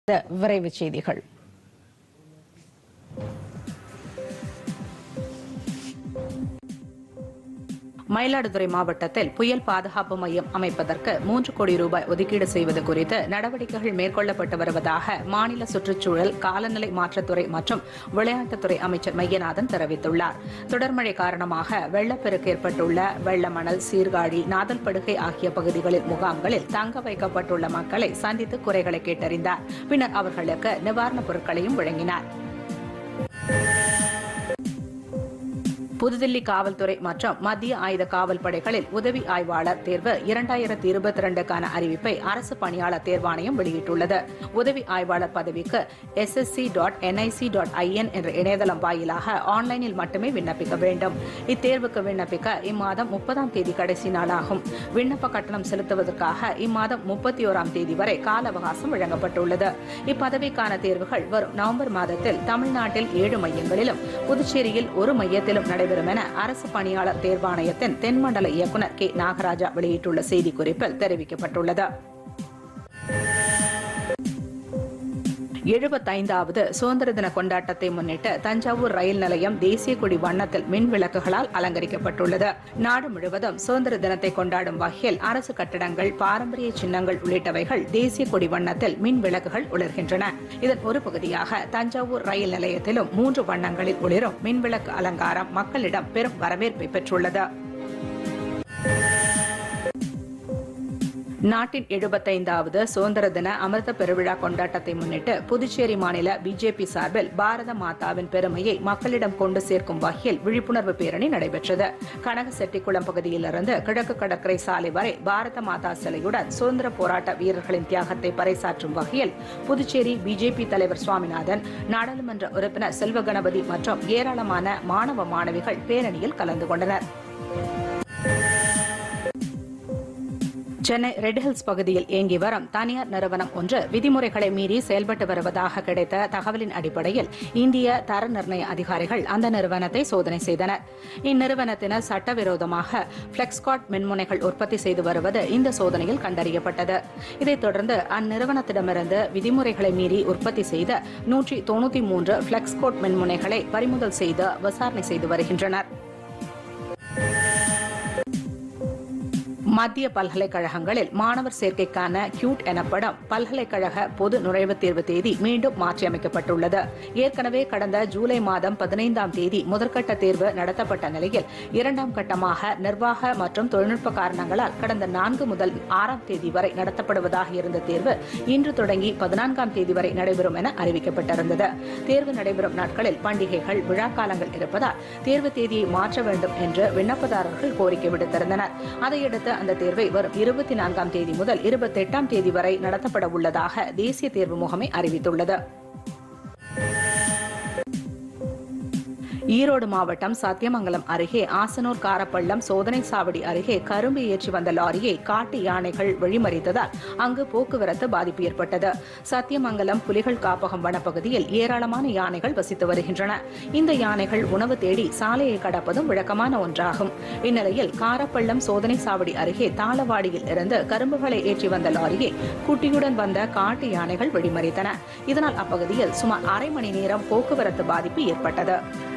விரைவுச் செய்திகள் மயிலாடுதுறை மாவட்டத்தில் புயல் பாதுகாப்பு மையம் அமைப்பதற்கு மூன்று கோடி ரூபாய் ஒதுக்கீடு செய்வது குறித்து நடவடிக்கைகள் மேற்கொள்ளப்பட்டு வருவதாக மாநில சுற்றுச்சூழல் காலநிலை மாற்றத்துறை மற்றும் விளையாட்டுத்துறை அமைச்சர் மையநாதன் தெரிவித்துள்ளார் தொடர்மழை காரணமாக வெள்ளப்பெருக்கு ஏற்பட்டுள்ள வெள்ளமணல் சீர்காழி நாதல்படுகை ஆகிய பகுதிகளில் முகாம்களில் தங்க வைக்கப்பட்டுள்ள மக்களை சந்தித்து குறைகளை கேட்டறிந்தார் பின்னர் அவர்களுக்கு நிவாரணப் பொருட்களையும் வழங்கினார் புதுதில்லி காவல்துறை மற்றும் மத்திய ஆயுத காவல் படைகளில் உதவி ஆய்வாளர் தேர்வு இரண்டாயிரத்தி இருபத்தி இரண்டுக்கான அறிவிப்பை அரசு பணியாளர் தேர்வாணையம் வெளியிட்டுள்ளது உதவி ஆய்வாளர் பதவிக்கு SSC dot NIC dot IN என்ற இணையதளம் வாயிலாக ஆன்லைனில் மட்டுமே விண்ணப்பிக்க வேண்டும் இத்தேர்வுக்கு விண்ணப்பிக்க இம்மாதம் முப்பதாம் தேதி கடைசி நாளாகும் விண்ணப்ப கட்டணம் செலுத்துவதற்காக இம்மாதம் முப்பத்தி ஓராம் தேதி வரை கால அவகாசம் வழங்கப்பட்டுள்ளது இப்பதவிக்கான தேர்வுகள் வரும் நவம்பர் மாதத்தில் தமிழ்நாட்டில் ஏழு மையங்களிலும் புதுச்சேரியில் ஒரு மையத்திலும் நடைபெறும் என அரசு பணியாளர் தேர்வாணையத்தின் தென்மண்டல இயக்குநர் கே நாகராஜா வெளியிட்டுள்ள செய்திக்குறிப்பில் தெரிவிக்கப்பட்டுள்ளது எழுபத்தைந்தாவது சுதந்திர தின கொண்டாட்டத்தை முன்னிட்டு தஞ்சாவூர் ரயில் நிலையம் தேசிய கொடி வண்ணத்தில் மின் விளக்குகளால் அலங்கரிக்கப்பட்டுள்ளது நாடு முழுவதும் சுதந்திர தினத்தை கொண்டாடும் வகையில் அரசு கட்டடங்கள் பாரம்பரிய சின்னங்கள் உள்ளிட்டவைகள் தேசிய கொடி வண்ணத்தில் மின் விளக்குகள் ஒளிர்கின்றன இதன் ஒரு பகுதியாக தஞ்சாவூர் ரயில் நிலையத்திலும் மூன்று வண்ணங்களில் ஒளிரும் மின் விளக்கு அலங்காரம் மக்களிடம் பெரும் வரவேற்பை பெற்றுள்ளது நாட்டின் எழுபத்தைந்தாவது சுதந்திர தின அமிர்த பெருவிழா கொண்டாட்டத்தை முன்னிட்டு புதுச்சேரி மாநில பிஜேபி சார்பில் பாரத மாதாவின் பெருமையை மக்களிடம் கொண்டு சேர்க்கும் வகையில் விழிப்புணர்வு பேரணி நடைபெற்றது கனகசெட்டிக்குளம் பகுதியிலிருந்து கிழக்கு கடற்கரை சாலை வரை பாரத மாதா சிலையுடன் சுதந்திர போராட்ட வீரர்களின் தியாகத்தை பறைசாற்றும் வகையில் புதுச்சேரி பிஜேபி தலைவர் சுவாமிநாதன் நாடாளுமன்ற உறுப்பினர் செல்வ கணபதி மற்றும் ஏராளமான மாணவ மாணவிகள் பேரணியில் கலந்து கொண்டனர் சென்னை ரெட் ஹில்ஸ் பகுதியில் இயங்கி வரும் தனியார் நிறுவனம் ஒன்று விதிமுறைகளை மீறி செயல்பட்டு வருவதாக கிடைத்த தகவலின் அடிப்படையில் இந்திய தர நிர்ணய அதிகாரிகள் அந்த நிறுவனத்தை சோதனை செய்தனர் இந்நிறுவனத்தினர் சட்டவிரோதமாக பிளெக்ஸ்காட் மின்முனைகள் உற்பத்தி செய்து வருவது இந்த சோதனையில் கண்டறியப்பட்டது இதைத் தொடர்ந்து அந்நிறுவனத்திடமிருந்து விதிமுறைகளை மீறி உற்பத்தி செய்த நூற்றி தொன்னூத்தி மூன்று பிளெக்ஸ்கோட் மின்முனைகளை பறிமுதல் செய்து விசாரணை செய்து வருகின்றனர் மத்திய பல்கலைக்கழகங்களில் மாணவர் சேர்க்கைக்கான கியூட் எனப்படும் பல்கலைக்கழக பொது நுழைவுத் தேர்வு தேதி மீண்டும் மாற்றியமைக்கப்பட்டுள்ளது ஏற்கனவே கடந்த ஜூலை மாதம் பதினைந்தாம் தேதி முதற்கட்ட தேர்வு நடத்தப்பட்ட நிலையில் இரண்டாம் கட்டமாக நிர்வாக மற்றும் தொழில்நுட்ப காரணங்களால் கடந்த நான்கு முதல் ஆறாம் தேதி வரை நடத்தப்படுவதாக இருந்த தேர்வு இன்று தொடங்கி பதினான்காம் தேதி வரை நடைபெறும் என அறிவிக்கப்பட்டிருந்தது தேர்வு நடைபெறும் நாட்களில் பண்டிகைகள் விழாக்காலங்கள் இருப்பதால் தேர்வு தேதியை மாற்ற வேண்டும் என்று விண்ணப்பதாரர்கள் கோரிக்கை விடுத்திருந்தனர் அதையடுத்து அந்த தேர்வை வரும் இருபத்தி நான்காம் தேதி முதல் இருபத்தி எட்டாம் தேதி வரை நடத்தப்பட உள்ளதாக தேசிய தேர்வு முகமை அறிவித்துள்ளது ஈரோடு மாவட்டம் சத்தியமங்கலம் அருகே ஆசனூர் காரப்பள்ளம் சோதனை சாவடி அருகே கரும்பு ஏற்றி வந்த லாரியை காட்டு யானைகள் வழிமறித்ததால் அங்கு போக்குவரத்து பாதிப்பு ஏற்பட்டது சத்தியமங்கலம் புலிகள் காப்பகம் வனப்பகுதியில் ஏராளமான யானைகள் வசித்து வருகின்றன இந்த யானைகள் உணவு தேடி சாலையை கடப்பதும் வழக்கமான ஒன்றாகும் இந்நிலையில் காரப்பள்ளம் சோதனை சாவடி அருகே தாளவாடியில் இருந்து கரும்புகளை ஏற்றி வந்த லாரியை குட்டியுடன் வந்த காட்டு யானைகள் வழிமறித்தன இதனால் அப்பகுதியில் சுமார் அரை மணி நேரம் போக்குவரத்து பாதிப்பு ஏற்பட்டது